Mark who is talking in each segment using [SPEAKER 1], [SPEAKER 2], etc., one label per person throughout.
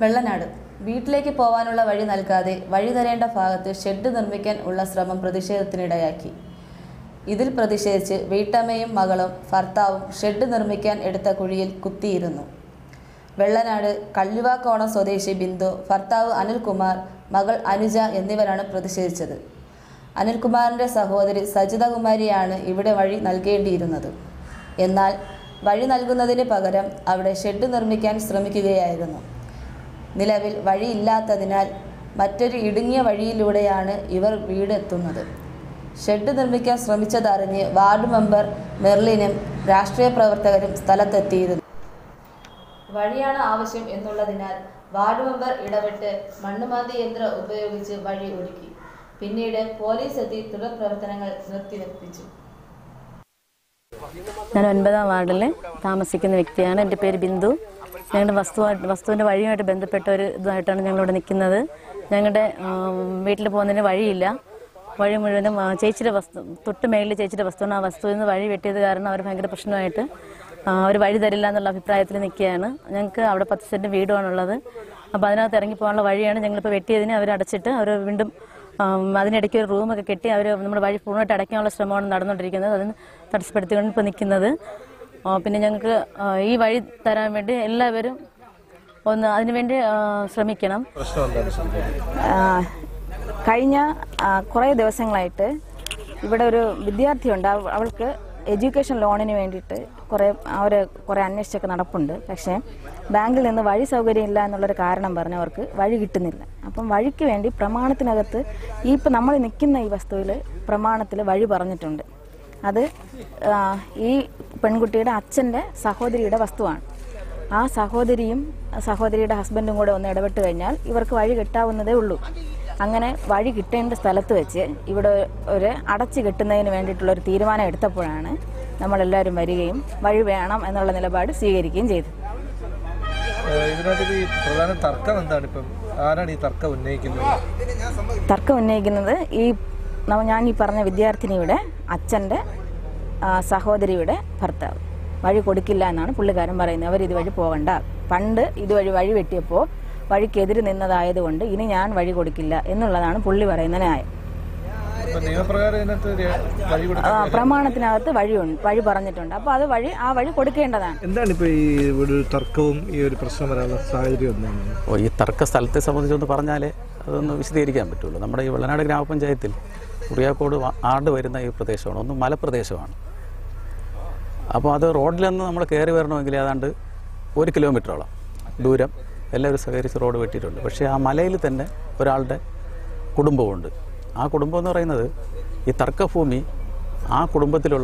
[SPEAKER 1] വെള്ളനാട് വീട്ടിലേക്ക് പോവാനുള്ള വഴി നൽകാതെ വഴി തരേണ്ട ഭാഗത്ത് ഷെഡ് നിർമ്മിക്കാൻ ഉള്ള ശ്രമം പ്രതിഷേധത്തിനിടയാക്കി ഇതിൽ പ്രതിഷേധിച്ച് വീട്ടമ്മയും മകളും ഭർത്താവും ഷെഡ് നിർമ്മിക്കാൻ എടുത്ത കുഴിയിൽ കുത്തിയിരുന്നു വെള്ളനാട് കള്ളിവാക്കോണം സ്വദേശി ബിന്ദു ഭർത്താവ് അനിൽകുമാർ മകൾ അനുജ എന്നിവരാണ് പ്രതിഷേധിച്ചത് അനിൽകുമാറിൻ്റെ സഹോദരി സജിതകുമാരിയാണ് ഇവിടെ വഴി നൽകേണ്ടിയിരുന്നത് എന്നാൽ വഴി നൽകുന്നതിന് പകരം അവിടെ ഷെഡ് നിർമ്മിക്കാൻ ശ്രമിക്കുകയായിരുന്നു നിലവിൽ വഴിയില്ലാത്തതിനാൽ മറ്റൊരു ഇടുങ്ങിയ വഴിയിലൂടെയാണ് ഇവർ വീടെത്തുന്നത് ഷെഡ് നിർമ്മിക്കാൻ ശ്രമിച്ചതറിഞ്ഞ് വാർഡ് മെമ്പർ മെർലിനും രാഷ്ട്രീയ പ്രവർത്തകരും സ്ഥലത്തെത്തിയിരുന്നു വഴിയാണ് ആവശ്യം എന്നുള്ളതിനാൽ വാർഡ് മെമ്പർ ഇടപെട്ട് മണ്ണുമാന്തി യന്ത്രം ഉപയോഗിച്ച് വഴി ഒരുക്കി പിന്നീട് പോലീസ് എത്തി തുടർ പ്രവർത്തനങ്ങൾ നിർത്തിവെപ്പിച്ചു
[SPEAKER 2] ഞാൻ ഒൻപതാം വാർഡിൽ താമസിക്കുന്ന വ്യക്തിയാണ് എൻ്റെ പേര് ബിന്ദു ഞങ്ങളുടെ വസ്തുവായിട്ട് വസ്തുവിൻ്റെ വഴിയുമായിട്ട് ബന്ധപ്പെട്ട ഒരു ഇതായിട്ടാണ് ഞങ്ങളിവിടെ നിൽക്കുന്നത് ഞങ്ങളുടെ വീട്ടിൽ പോകുന്നതിന് വഴിയില്ല വഴി മുഴുവനും ആ, ചേച്ചിയുടെ വസ്തു തൊട്ട് മേളിൽ ചേച്ചിയുടെ വസ്തുവാണ് ആ വസ്തുവിൽ നിന്ന് വഴി വെട്ടിയത് കാരണം അവർ ഭയങ്കര പ്രശ്നമായിട്ട് അവർ വഴി തരില്ല എന്നുള്ള അഭിപ്രായത്തിൽ നിൽക്കുകയാണ് ഞങ്ങൾക്ക് അവിടെ പത്ത് സെൻറ്റ് വീടുമാണുള്ളത് അപ്പോൾ അതിനകത്ത് ഇറങ്ങി പോകാനുള്ള വഴിയാണ് ഞങ്ങളിപ്പോൾ വെട്ടിയതിന് അവർ അടച്ചിട്ട് അവർ വീണ്ടും ആം, അതിനിടയ്ക്ക് ഒരു റൂമൊക്കെ കെട്ടി അവർ നമ്മുടെ വഴി പൂർണ്ണമായിട്ട് അടയ്ക്കാനുള്ള ശ്രമമാണ് നടന്നുകൊണ്ടിരിക്കുന്നത് അതിന് തടസ്സപ്പെടുത്തിക്കൊണ്ട് ഇപ്പോൾ നിൽക്കുന്നത് ആ, പിന്നെ ഞങ്ങൾക്ക് ആ, ഈ വഴി തരാൻ വേണ്ടി എല്ലാവരും ഒന്ന് അതിനുവേണ്ടി ആ, ശ്രമിക്കണം
[SPEAKER 3] പ്രശ്നം എന്താണ് ശരിക്കും
[SPEAKER 4] ആ, കഴിഞ്ഞ ആ, കുറേ ദിവസങ്ങളായിട്ട് ഇവിടെ ഒരു വിദ്യാർത്ഥിയുണ്ട് അവ- അവൾക്ക് എഡ്യൂക്കേഷൻ ലോണിന് വേണ്ടിയിട്ട് കുറേ അവർ കുറേ അന്വേഷിച്ചൊക്കെ നടപ്പുണ്ട് പക്ഷേ ബാങ്കിൽ നിന്ന് വഴി സൗകര്യം ഇല്ല എന്നുള്ളൊരു കാരണം പറഞ്ഞ് അവർക്ക് വഴി കിട്ടുന്നില്ല അപ്പം വഴിക്ക് വേണ്ടി പ്രമാണത്തിനകത്ത് ഈ ഇപ്പം നമ്മൾ നിൽക്കുന്ന ഈ വസ്തുവിൽ പ്രമാണത്തിൽ വഴി പറഞ്ഞിട്ടുണ്ട് അത് ആ, ഈ പെൺകുട്ടിയുടെ അച്ഛൻ്റെ സഹോദരിയുടെ വസ്തുവാണ് ആ സഹോദരിയും സഹോദരിയുടെ ഹസ്ബൻഡും കൂടെ ഒന്ന് ഇടപെട്ട് കഴിഞ്ഞാൽ ഇവർക്ക് വഴി കിട്ടാവുന്നതേ ഉള്ളൂ അങ്ങനെ വഴി കിട്ടേണ്ട സ്ഥലത്ത് വെച്ച് ഇവിടെ ഒരു അടച്ചു കെട്ടുന്നതിന് വേണ്ടിയിട്ടുള്ള ഒരു തീരുമാനം എടുത്തപ്പോഴാണ് നമ്മളെല്ലാവരും വരികയും വഴി വേണം എന്നുള്ള നിലപാട് സ്വീകരിക്കുകയും ചെയ്തത്
[SPEAKER 3] ഏഹ് ഇതിനകത്ത് ഈ പ്രധാന തർക്കം എന്താണ് ഇപ്പം ആരാണ് ഈ തർക്കം ഉന്നയിക്കുന്നത്
[SPEAKER 4] തർക്കം ഉന്നയിക്കുന്നത് ഈ നമ്മ- ഞാൻ ഈ പറഞ്ഞ വിദ്യാർത്ഥിനിയുടെ അച്ഛൻ്റെ ആ, സഹോദരിയുടെ ഭർത്താവ് വഴി കൊടുക്കില്ല എന്നാണ് പുള്ളിക്കാരൻ പറയുന്നത് അവർ ഇതുവഴി പോകണ്ട പണ്ട് ഇതുവഴി വഴി വെട്ടിയപ്പോൾ വഴിക്കെതിര് നിന്നതായതുകൊണ്ട് ഇനി ഞാൻ വഴി കൊടുക്കില്ല എന്നുള്ളതാണ് പുള്ളി പറയുന്ന ന്യായം
[SPEAKER 3] ഇപ്പൊ നിയമപ്രകാരം ഇതിനകത്ത് രേ- വഴി
[SPEAKER 4] ആ,
[SPEAKER 3] കൊടുക്കാൻ
[SPEAKER 4] പ്രമാണത്തിനകത്ത് വഴിയുണ്ട് വഴി പറഞ്ഞിട്ടുണ്ട് അപ്പോൾ അത് വഴി ആ വഴി കൊടുക്കേണ്ടതാണ്
[SPEAKER 3] എന്താണ് ഇപ്പൊ ഈ ഒരു തർക്കവും ഈ ഒരു പ്രശ്നം വരാനുള്ള സാഹചര്യം എന്താണ്
[SPEAKER 5] ഓ ഈ തർക്ക സ്ഥലത്തെ സംബന്ധിച്ചൊന്ന് പറഞ്ഞാലേ അതൊന്ന് വിശദീകരിക്കാൻ പറ്റുള്ളൂ നമ്മുടെ ഈ വെള്ളനാട് ഗ്രാമപഞ്ചായത്തിൽ കുറിയാക്കോട് വാ- ആട് വരുന്ന ഈ പ്രദേശമാണ് ഒന്ന് മലപ്രദേശമാണ് അപ്പോൾ അത് റോഡിൽ നിന്ന് നമ്മൾ കയറി വരണമെങ്കിൽ ഏതാണ്ട് ഒരു കിലോമീറ്ററോളം ദൂരം എല്ലാവരും സഹകരിച്ച് റോഡ് വെട്ടിയിട്ടുണ്ട് പക്ഷേ ആ മലയിൽ തന്നെ ഒരാളുടെ കുടുംബമുണ്ട് ആ കുടുംബം എന്ന് പറയുന്നത് ഈ തർക്കഭൂമി ആ കുടുംബത്തിലുള്ള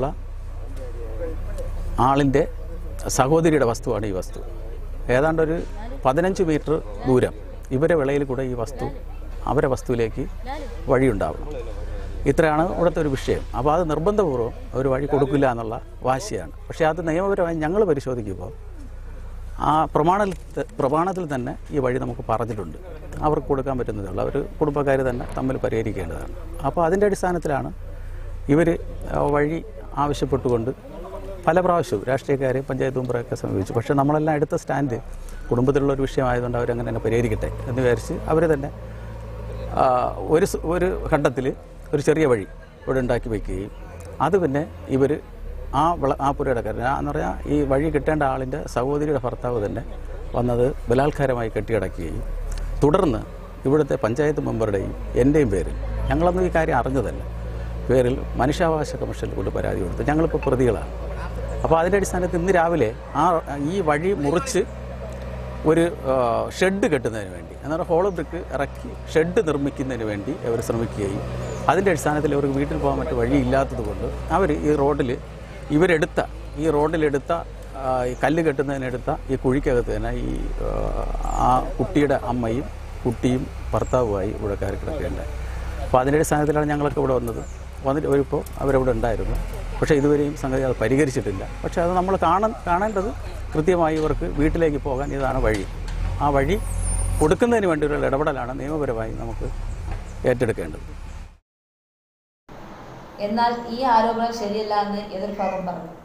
[SPEAKER 5] ആളിൻ്റെ സഹോദരിയുടെ വസ്തുവാണ് ഈ വസ്തു ഏതാണ്ട് ഒരു പതിനഞ്ച് മീറ്റർ ദൂരം ഇവരെ വിളയിൽ കൂടെ ഈ വസ്തു അവരെ വസ്തുവിലേക്ക് വഴിയുണ്ടാവണം ഇത്രയാണ് ഇവിടുത്തെ ഒരു വിഷയം അപ്പോൾ അത് നിർബന്ധപൂർവ്വം അവർ വഴി കൊടുക്കില്ല എന്നുള്ള വാശിയാണ് പക്ഷേ അത് നിയമപരമായി ഞങ്ങൾ പരിശോധിക്കുമ്പോൾ ആ പ്രമാണത്തിൽ പ്രമാണത്തിൽ തന്നെ ഈ വഴി നമുക്ക് പറഞ്ഞിട്ടുണ്ട് അവർക്ക് കൊടുക്കാൻ പറ്റുന്നതേ ഉള്ളൂ അവർ കുടുംബക്കാർ തന്നെ തമ്മിൽ പരിഹരിക്കേണ്ടതാണ് അപ്പോൾ അതിൻ്റെ അടിസ്ഥാനത്തിലാണ് ഇവർ വഴി ആവശ്യപ്പെട്ടുകൊണ്ട് പല പ്രാവശ്യവും രാഷ്ട്രീയക്കാരെ പഞ്ചായത്ത് മെമ്പറൊക്കെ സമീപിച്ചു പക്ഷേ നമ്മളെല്ലാം എടുത്ത സ്റ്റാൻഡ് കുടുംബത്തിലുള്ള ഒരു വിഷയമായതുകൊണ്ട് അവരങ്ങനെ തന്നെ പരിഹരിക്കട്ടെ എന്ന് വിചാരിച്ച് അവർ തന്നെ ആ, ഒരു സ്- ഒരു ഘട്ടത്തിൽ ഒരു ചെറിയ വഴി ഇവിടെ ഉണ്ടാക്കി വയ്ക്കുകയും അത് പിന്നെ ഇവർ ആ വിള ആ പുരയിടക്കാരൻ ആ എന്ന് പറഞ്ഞാൽ ഈ വഴി കിട്ടേണ്ട ആളിൻ്റെ സഹോദരിയുടെ ഭർത്താവ് തന്നെ വന്നത് ബലാത്കാരമായി കെട്ടിയടക്കുകയും തുടർന്ന് ഇവിടുത്തെ പഞ്ചായത്ത് മെമ്പറുടെയും എൻ്റെയും പേരിൽ ഞങ്ങളൊന്നും ഈ കാര്യം അറിഞ്ഞതല്ല പേരിൽ മനുഷ്യാവകാശ കമ്മീഷനിൽ കൊണ്ട് പരാതി കൊടുത്തു ഞങ്ങളിപ്പോൾ പ്രതികളാണ് അപ്പോൾ അതിൻ്റെ അടിസ്ഥാനത്തിൽ ഇന്ന് രാവിലെ ആ ഈ വഴി മുറിച്ച് ഒരു ആ, ഷെഡ് കെട്ടുന്നതിന് വേണ്ടി എന്നാൽ ഹോളോ ബ്രിക്ക് ഇറക്കി ഷെഡ് നിർമ്മിക്കുന്നതിന് വേണ്ടി അവർ ശ്രമിക്കുകയും അതിൻ്റെ അടിസ്ഥാനത്തിൽ അവർക്ക് വീട്ടിൽ പോകാൻ മറ്റു വഴിയില്ലാത്തത് കൊണ്ട് അവർ ഈ റോഡിൽ ഇവരെടുത്ത ഈ റോഡിലെടുത്ത ആ, ഈ കല്ല് കെട്ടുന്നതിനെടുത്ത ഈ കുഴിക്കകത്ത് തന്നെ ഈ ആ, ആ കുട്ടിയുടെ അമ്മയും കുട്ടിയും ഭർത്താവുമായി ഇവിടെ കയറി കിടക്കുകയുണ്ടായി അപ്പോൾ അതിൻ്റെ അടിസ്ഥാനത്തിലാണ് ഞങ്ങളൊക്കെ ഇവിടെ വന്നത് വന്നിട്ട് വരുമ്പോൾ അവരവിടെ ഉണ്ടായിരുന്നു പക്ഷേ ഇതുവരെയും സംഗതി അത് പരിഹരിച്ചിട്ടില്ല പക്ഷേ അത് നമ്മൾ കാണാൻ കാണേണ്ടത് കൃത്യമായി ഇവർക്ക് വീട്ടിലേക്ക് പോകാൻ ഇതാണ് വഴി ആ വഴി കൊടുക്കുന്നതിന് വേണ്ടിയുള്ള ഇടപെടലാണ് നിയമപരമായി നമുക്ക് ഏറ്റെടുക്കേണ്ടത്
[SPEAKER 1] എന്നാൽ ഈ ആരോപണം ശരിയല്ല എന്ന് എതിർഭാഗം പറഞ്ഞു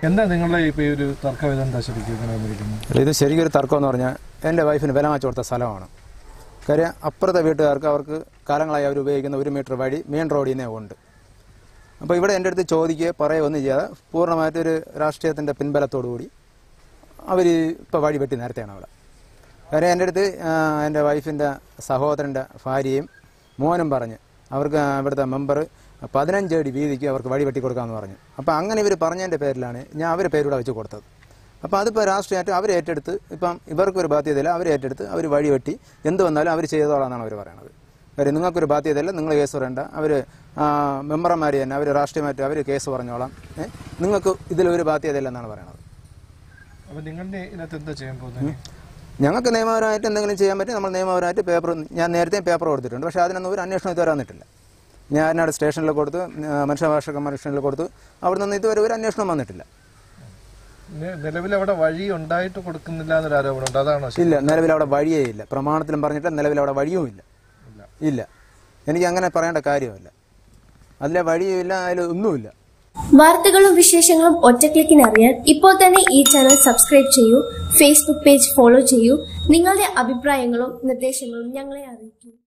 [SPEAKER 3] എന്താ നിങ്ങളുടെ ഇപ്പൊ ഈ ഒരു തർക്കം ഇതെന്താ ശരിക്കും ഇങ്ങനെ വന്നിരിക്കുന്നത്
[SPEAKER 6] അല്ല, ഇത് ശരിക്കും ഒരു തർക്കം എന്ന് പറഞ്ഞാൽ എൻ്റെ വൈഫിന് വില മാറ്റി കൊടുത്ത സ്ഥലമാണ് കാര്യം അപ്പുറത്തെ വീട്ടുകാർക്ക് അവർക്ക് കാലങ്ങളായി അവർ ഉപയോഗിക്കുന്ന ഒരു മീറ്റർ വഴി മെയിൻ റോഡിൽ നിന്നേ ഉണ്ട് അപ്പോൾ ഇവിടെ എൻ്റെ അടുത്ത് ചോദിക്കുകയോ പറയുകയോ ഒന്നും ചെയ്യാതെ പൂർണ്ണമായിട്ടൊരു രാഷ്ട്രീയത്തിൻ്റെ പിൻബലത്തോടു കൂടി അവർ ഇപ്പോൾ വഴി വെട്ടി നേരത്തെയാണ് അവിടെ കാര്യം എൻ്റെ അടുത്ത് ആ, എൻ്റെ വൈഫിൻ്റെ സഹോദരൻ്റെ ഭാര്യയും മോനും പറഞ്ഞ് അവർക്ക് ഇവിടുത്തെ മെമ്പർ പതിനഞ്ച് അടി വീതിക്ക് അവർക്ക് വഴി വെട്ടി കൊടുക്കാമെന്ന് പറഞ്ഞു അപ്പോൾ അങ്ങനെ ഇവർ പറഞ്ഞതിൻ്റെ പേരിലാണ് ഞാൻ അവരെ പേരൂടെ വെച്ച് കൊടുത്തത് അപ്പോൾ അതിപ്പോൾ രാഷ്ട്രീയമായിട്ട് അവർ ഏറ്റെടുത്ത് ഇപ്പം ഇവർക്കൊരു ബാധ്യതയില്ല അവർ ഏറ്റെടുത്ത് അവർ വഴി വെട്ടി എന്ത് വന്നാലും അവർ ചെയ്തോളാം എന്നാണ് അവർ പറയണത് കാര്യം നിങ്ങൾക്കൊരു ബാധ്യതയില്ല നിങ്ങൾ കേസ് പറയണ്ട അവർ മെമ്പർമാർ തന്നെ അവർ രാഷ്ട്രീയമായിട്ട് അവർ കേസ് പറഞ്ഞോളാം ഏ? നിങ്ങൾക്ക് ഇതിലൊരു ബാധ്യതയില്ല എന്നാണ് പറയണത്
[SPEAKER 3] അപ്പൊ നിങ്ങളുടെ ഇതിനകത്ത് എന്താ ചെയ്യാൻ പോകുന്നത്
[SPEAKER 6] ഞങ്ങൾക്ക് നിയമപരമായിട്ട് എന്തെങ്കിലും ചെയ്യാൻ പറ്റും നമ്മൾ നിയമപരമായിട്ട് പേപ്പർ ഞാൻ നേരത്തെ പേപ്പർ കൊടുത്തിട്ടുണ്ട് പക്ഷേ അതിനൊന്നും ഒരു അന്വേഷണം ഇതുവരെ വന്നിട്ടില്ല ഞാൻ അതിനോട് സ്റ്റേഷനിൽ കൊടുത്തു ആ, മനുഷ്യാവകാശ കമ്മീഷനിൽ കൊടുത്തു അവിടെ നിന്ന് ഇതുവരെ ഒരു അന്വേഷണം വന്നിട്ടില്ല
[SPEAKER 3] നി- നിലവിൽ അവിടെ വഴി ഉണ്ടായിട്ട് കൊടുക്കുന്നില്ല എന്നൊരു ആരോപണമുണ്ട് അതാണോ ശരി?
[SPEAKER 6] ഇല്ല നിലവിൽ അവിടെ വഴിയേ ഇല്ല പ്രമാണത്തിലും പറഞ്ഞിട്ട് നിലവിൽ അവിടെ വഴിയും ഇല്ല ഇല്ല എനിക്ക് അങ്ങനെ പറയേണ്ട കാര്യമില്ല അതിലെ വഴിയും ഇല്ല അതിൽ ഒന്നുമില്ല
[SPEAKER 7] വാർത്തകളും വിശേഷങ്ങളും ഒറ്റക്ലിക്കിന് അറിയാൻ ഇപ്പോൾ തന്നെ ഈ ചാനൽ സബ്സ്ക്രൈബ് ചെയ്യൂ ഫേസ്ബുക്ക് പേജ് ഫോളോ ചെയ്യൂ നിങ്ങളുടെ അഭിപ്രായങ്ങളും നിർദ്ദേശങ്ങളും ഞങ്ങളെ അറിയിക്കൂ